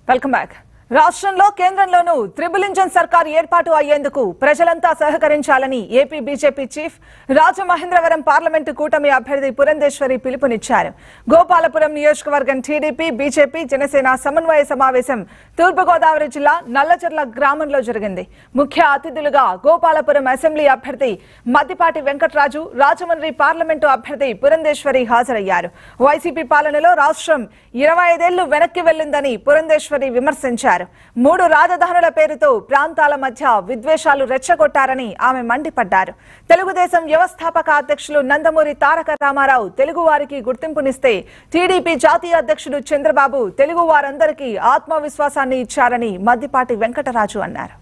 welcome back రాష్ట్రంలో కేంద్రంలోనూ triple engine సర్కార్ ఏర్పాటు అయ్యేందుకు ప్రజలంతా సహకరించాలని AP BJP chief Rajamahendravaram parliament కూటమి అభ్యర్థి పురంధేశ్వరి పిలుపునిచ్చారు గోపాలపురం నియోజకవర్గం టీడీపీ బీజేపీ జనసేన సమన్వయ సమావేశం తూర్పుగోదావరి జిల్లా నల్లచర్ల గ్రామంలో జరిగింది ముఖ్య అతిథులుగా గోపాలపురం అసెంబ్లీ అభ్యర్థి మద్దిపాటి వెంకట్రాజు రాజమండ్రి పార్లమెంటు అభ్యర్థి పురంధేశ్వరి హాజరయ్యారు వైసీపీ పాలనలో రాష్ట్రం ఇరవై ఐదేళ్లు వెనక్కి వెళ్లిందని పురంధేశ్వరి విమర్శించారు మూడు రాజధానుల పేరుతో ప్రాంతాల మధ్య విద్వేషాలు రెచ్చగొట్టారని ఆమె మండిపడ్డారు తెలుగుదేశం వ్యవస్థాపక అధ్యక్షులు నందమూరి తారక రామారావు తెలుగు వారికి గుర్తింపునిస్తే టీడీపీ జాతీయ అధ్యక్షుడు చంద్రబాబు తెలుగు వారందరికీ ఆత్మవిశ్వాసాన్ని ఇచ్చారని మద్దిపాటి వెంకటరాజు అన్నారు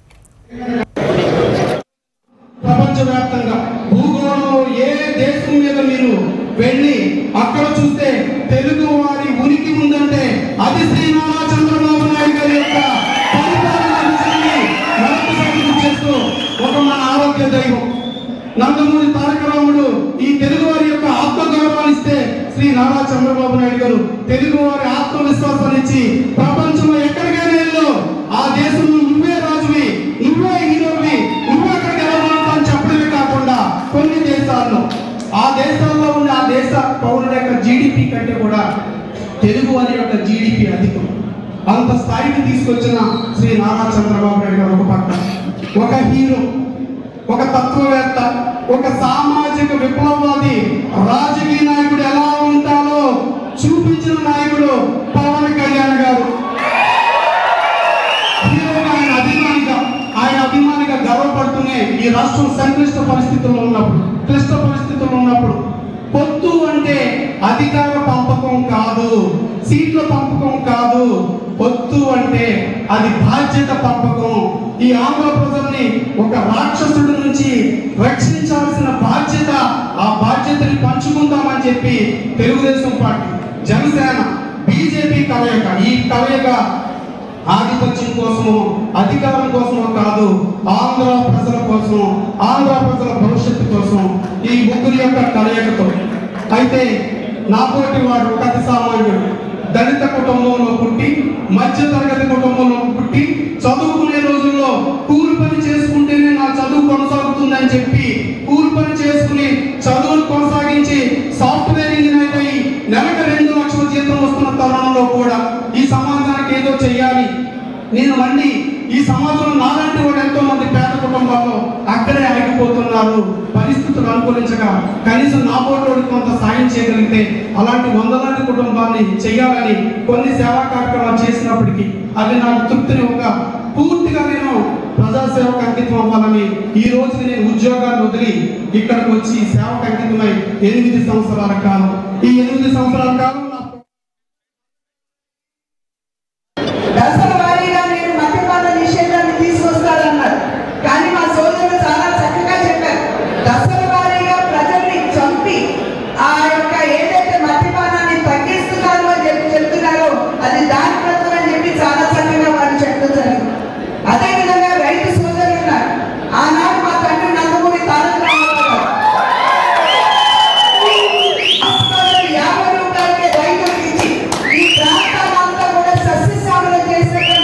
ప్రపంచవ్యాప్తంగా భూగోళంలో ఏ దేశం మీద మీరు వెళ్ళి అక్కడ చూస్తే తెలుగు వారి ఉనికి ఉందంటే అది శ్రీ నారా చంద్రబాబు నాయుడు గారి యొక్క పరిపాలన విషయాన్ని మరొకసారి గుర్తు చేస్తూ ఒక మన ఆరోగ్య దైవం నందమూరి తారక రాముడు ఈ తెలుగు వారి యొక్క ఆత్మగౌరవాన్ని ఇస్తే శ్రీ నారా చంద్రబాబు నాయుడు గారు తెలుగు వారి ఆత్మవిశ్వాసాన్ని ఇచ్చి ప్రపంచంలో ఎక్కడికైనా వెళ్ళు ఆ దేశంలో నువ్వే రాజువి నువ్వే హీరోవి నువ్వు అక్కడికి వెళ్ళగలుగుతావు అని చెప్పడమే కాకుండా కొన్ని దేశాల్లో ఆ దేశాల్లో ఉన్న ఆ దేశ పౌరుల యొక్క జీడిపి కంటే కూడా తెలుగు వారి యొక్క జీడిపి అధికం అంత స్థాయికి తీసుకొచ్చిన శ్రీ నారా చంద్రబాబు నాయుడు గారు ఒక పక్క ఒక హీరో ఒక తత్వవేత్త ఒక సామాజిక విప్లవవాది రాజకీయ నాయకుడు ఎలా ఉంటారో చూపించిన నాయకుడు పవన్ కళ్యాణ్ గారు హీరోగా ఆయన అభిమానిగా ఆయన అభిమానిగా గర్వపడుతూనే ఈ రాష్ట్రం సంక్లిష్ట పరిస్థితుల్లో ఉన్నప్పుడు క్లిష్ట పరిస్థితుల్లో ఉన్నప్పుడు పొత్తు అంటే అధికార పంపకం కాదు సీట్ల పంపకం కాదు పొత్తు అంటే అది బాధ్యత పంపకం ఈ ఆంధ్ర ప్రజల్ని ఒక రాక్షసుడి నుంచి రక్షించాల్సిన బాధ్యత ఆ బాధ్యతని పంచుకుందామని చెప్పి తెలుగుదేశం పార్టీ జనసేన బీజేపీ కలయిక ఈ కలయిక ఆధిపత్యం కోసము అధికారం కోసమో కాదు ఆంధ్ర ప్రజల కోసం ఆంధ్ర ప్రజల భవిష్యత్తు కోసం ఈ ముగ్గురి యొక్క కలయికతో అయితే నాతోటి వాడు ఒక అతి సామాన్యుడు దళిత కుటుంబంలో పుట్టి మధ్య తరగతి కుటుంబంలో పుట్టి చదువుకునే రోజుల్లో కూలి పని చేసుకుంటేనే నా చదువు కొనసాగుతుందని చెప్పి కూలి పని చేసుకుని చదువును కొనసాగించి సాఫ్ట్వేర్ ఇంజనీర్ అయి నెలకు రెండు లక్షల జీతం వస్తున్న తరుణంలో కూడా ఈ సమాజానికి ఏదో చెయ్యాలి నేను మళ్ళీ ఈ సమాజంలో నాలాంటి వాడు ఎంతో మంది పేద కుటుంబాల్లో అక్కడే ఆగిపోతున్నారు పరిస్థితులు అనుకూలించక కనీసం నా పోటీ కొంత సాయం చేయగలిగితే అలాంటి వందలాది కుటుంబాన్ని చేయాలని కొన్ని సేవా కార్యక్రమాలు చేసినప్పటికీ అవి నాకు తృప్తిని ఒక పూర్తిగా నేను ప్రజాసేవకు అంకితం అవ్వాలని ఈ రోజు నేను ఉద్యోగాన్ని వదిలి ఇక్కడికి వచ్చి సేవకు అంకితమై ఎనిమిది సంవత్సరాల కాలం ఈ ఎనిమిది సంవత్సరాల కాలం నా దశల వారీగా నేను మద్యపాన నిషేధాన్ని తీసుకొస్తానన్నారు కానీ మా సోదరులు చాలా చక్కగా చెప్పారు దశల వారీగా ప్రజల్ని చంపి ఆ యొక్క ఏదైతే మద్యపానాన్ని తగ్గిస్తున్నారు అని చెప్పి చెప్తున్నారో అది దాని ప్రజలు అని చెప్పి చాలా చక్కగా వారు చెప్పడం జరిగింది అదేవిధంగా రైతు సోదరులు ఉన్నారు ఆనాడు మా తండ్రి నందమూరి తారక రామారావు గారు యాభై రూపాయలకే రైతులకు ఇచ్చి ఈ ప్రాంతాలంతా కూడా సస్యశ్యామలం చేసినటువంటి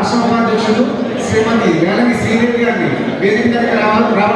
రాష్ట్ర ఉపాధ్యక్షులు శ్రీమతి వేలగి శ్రీదేవి గారిని వేదిక దగ్గర రావాలి